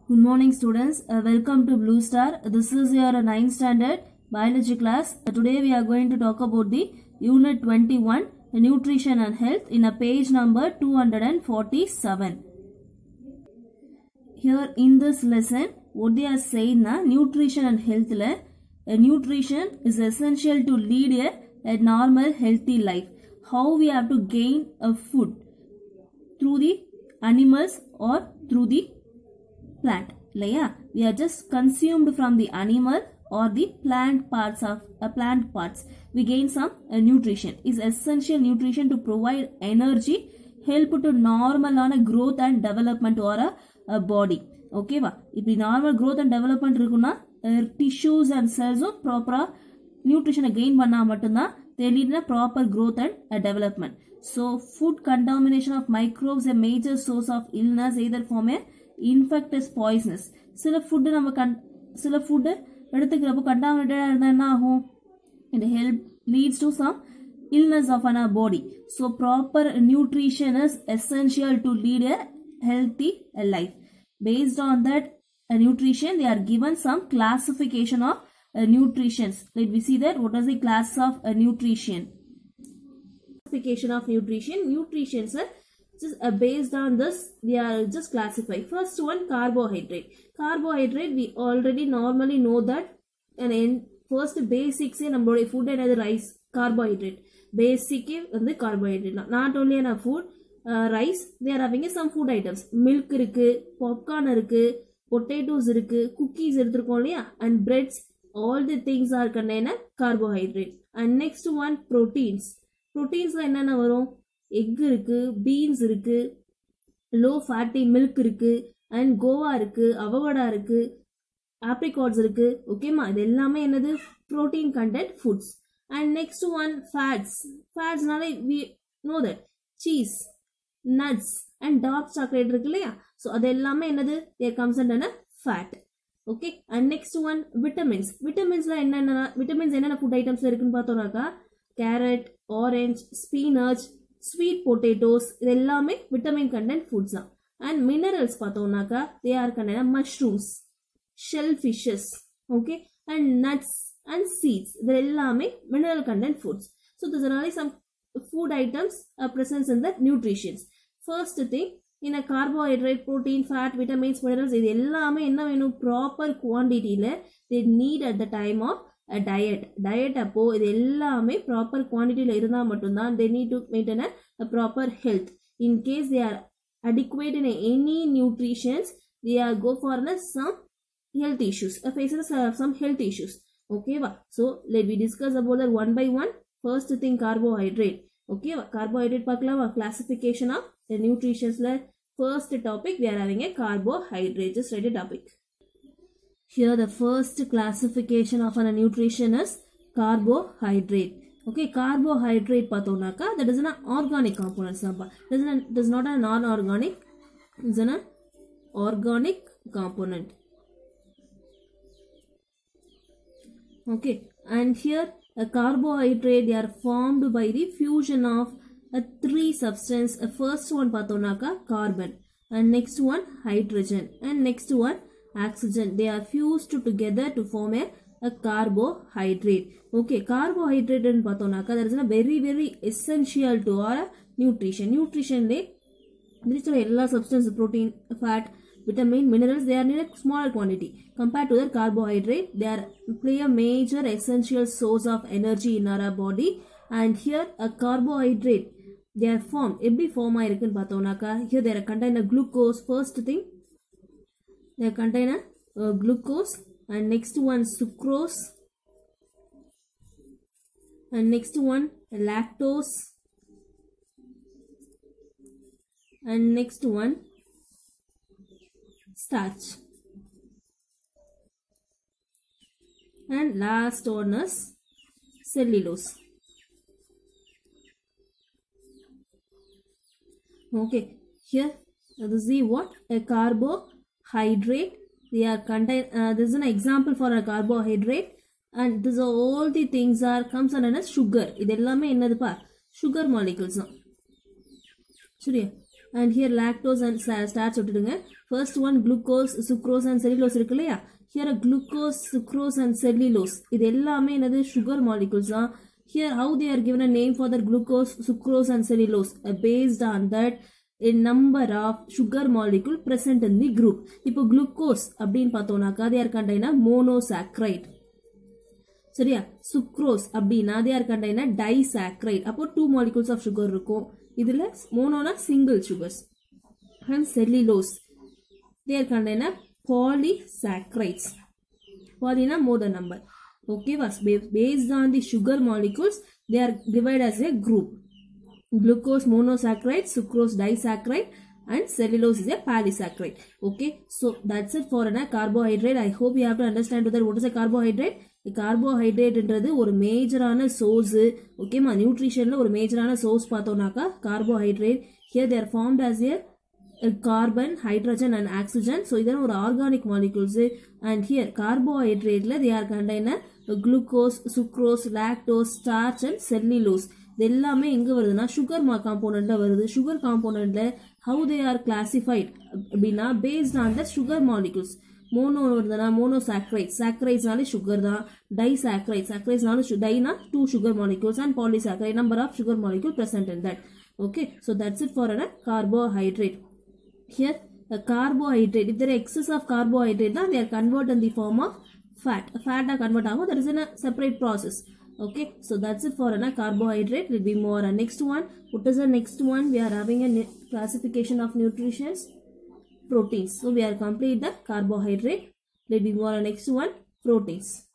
Good morning students. Uh, welcome to Blue Star. This is your 9th standard biology class. Uh, today we are going to talk about the unit 21 nutrition and health in a page number 247. Here in this lesson what they are saying na nutrition and health la uh, nutrition is essential to lead a, a normal healthy life. How we have to gain a food through the animals or through the plant இல்லையா we are just consumed from the animal or the plant parts of uh, plant parts we gain some uh, nutrition is essential nutrition to provide energy help to நார்மலான growth and development or a, a body ஓகேவா இப்படி normal growth and development இருக்குன்னா tissues and செல்ஸும் ப்ராப்பராக நியூட்ரிஷனை gain பண்ணால் மட்டும்தான் தெரியல proper growth and development so food contamination of microbes a major source of illness either form a infectious poisonous சில ஃபுட்டு நம்ம கண் சில ஃபுட்டு எடுத்துக்கிறப்போ கண்டாமினேட்டடாக இருந்தால் என்ன ஆகும் it help leads to some illness of our body so proper nutrition is essential to lead a healthy life based on that uh, nutrition they are given some classification of uh, nutritions let me see that what is the class of uh, nutrition classification of nutrition nutrition sir just uh, based on this we are just classify first one carbohydrate carbohydrate we already normally know that and in first basics நம்மளுடைய food என்னது rice carbohydrate பேசிக்கே வந்து carbohydrate தான் not only a food rice they're having some food items milk இருக்கு popcorn இருக்கு potatoes இருக்கு cookies எடுத்திருக்கோம் இல்லையா and breads all the things are contain carbohydrate and next one proteins ப்ரோட்டீன்ஸ்ல என்னென்ன வரும் எக் இருக்கு பீன்ஸ் இருக்கு லோ ஃபேட்டி மில்க் இருக்கு அண்ட் கோவா இருக்கு அவகடா இருக்கு ஆப்ரிகாட்ஸ் இருக்கு ஓகேமா இது எல்லாமே என்னது protein content foods and next one fats ஃபேட்ஸ்னால we know that cheese nuts and dark chocolate இருக்கு இல்லையா ஸோ அது எல்லாமே என்னது there comes and fat okay and next one vitamins விட்டமின்ஸ்ல என்னென்ன விட்டமின்ஸ் என்னென்ன ஃபுட் ஐட்டம்ஸ்ல இருக்குன்னு பார்த்தோம்னாக்கா carrot orange spinach sweet potatoes இது எல்லாமே விட்டமின் கண்டென்ட் ஃபுட்ஸ் தான் அண்ட் மினரல்ஸ் பார்த்தோம்னாக்கா they are content mushrooms shell fishes okay and nuts and seeds இது எல்லாமே mineral content foods so this are some food items presence in the nutritions first thing இந்த carbohydrate protein fat vitamins minerals இது எல்லாமே என்ன வேணும் proper குவான்டிட்டியில் they need at the time of diet diet அப்போ இது எல்லாமே ப்ராப்பர் குவான்டிட்டியில் இருந்தால் மட்டும்தான் they need to maintain a proper health in case they are adequate in any nutritions they are go for the some health issues uh, faces uh, some health issues okay va so let we discuss about that one by one first thing carbohydrate okay va carbohydrate பார்க்கலாம் classification of the nutritions la first topic we are having a carbohydrate just write a topic here the first classification of a nutrition is carbohydrate okay carbohydrate பார்த்தோம்னாக்கா that is an organic components தான் that is, an, that is not a non-organic it's an organic component okay and here a carbohydrate they are formed by the fusion of a three substance a first one பார்த்தோம்னாக்கா carbon and next one hydrogen and next one oxygen they are fused together to form a a carbohydrate okay carbohydrate ன்னு பார்த்தோம்னாக்கா that is a very very essential to our nutrition nutrition லே இருக்கிற எல்லா substance protein fat vitamin minerals they are in a smaller quantity compared to the carbohydrate they are play a major essential source of energy in our body and here a carbohydrate they are formed எப்படி form ஆயிருக்குன்னு பார்த்தோம்னாக்கா here they are contain a glucose first thing they contain a uh, glucose and next one sucrose and next one lactose and next one starch and last one is cellulose okay here this is what a carbohydrate they are contain uh, this is an example for a carbohydrate and this are all the things are comes under as sugar இது எல்லாமே என்னதுப்பா sugar molecules தான் சரியா and here lactose and starch விட்டுடுங்க first one glucose sucrose and cellulose இருக்கு இல்லையா here glucose sucrose and cellulose இது எல்லாமே என்னது சுகர் மாலிகுல்ஸ் தான் here how they are given a name for that glucose sucrose and cellulose based on that a number of sugar molecule present in the group இப்போ glucose அப்படின்னு பார்த்தோம்னாக்கா they are contained a monosaccharide சரியா sucrose அப்படின்னா they are contained a disaccharide அப்போ two molecules of sugar இருக்கும் இதுல மோனோனா single sugars and cellulose they are contained a polysaccharides polyனா more than number okay was based on the sugar molecules they are divided as a group glucose monosaccharide, sucrose disaccharide, and cellulose is a polysaccharide. Okay, so that's it for a carbohydrate. I hope you have to understand that what is a carbohydrate. கார்போஹைட்ரேட்ன்றது ஒரு மேஜரான source ஓகேமா நியூட்ரிஷன்ல ஒரு மேஜரான source பார்த்தோம்னாக்கா carbohydrate here they're formed as a carbon hydrogen and oxygen so இதெல்லாம் ஒரு organic molecules and here கார்போஹைட்ரேட்ல they are contain glucose sucrose lactose starch and cellulose இது எல்லாமே எங்க வருதுன்னா சுகர் காம்போனண்ட்ல வருது சுகர் காம்போனண்ட்ல ஹவு தே ஆர் கிளாசிஃபைட் அப்படின்னா based on the sugar molecules mono வருதுன்னா மோனோ சாக்ரைட் சாக்ரைட்ஸ்னாலே சுகர் தான் டை சாக்ரைட் சாக்ரைட்ஸ்னாலும் டைனா two sugar molecules and polysaccharide number of sugar molecule present in that okay so that's it for a carbohydrate here a carbohydrate if there are excess of carbohydrate then they are converted in the form of fat fat are convert ஆகும் that is in a separate process okay so that's it for a carbohydrate will be more uh, next one what is the next one we are having a nu- classification of nutritions proteins so we are complete the carbohydrate will be more uh, next one proteins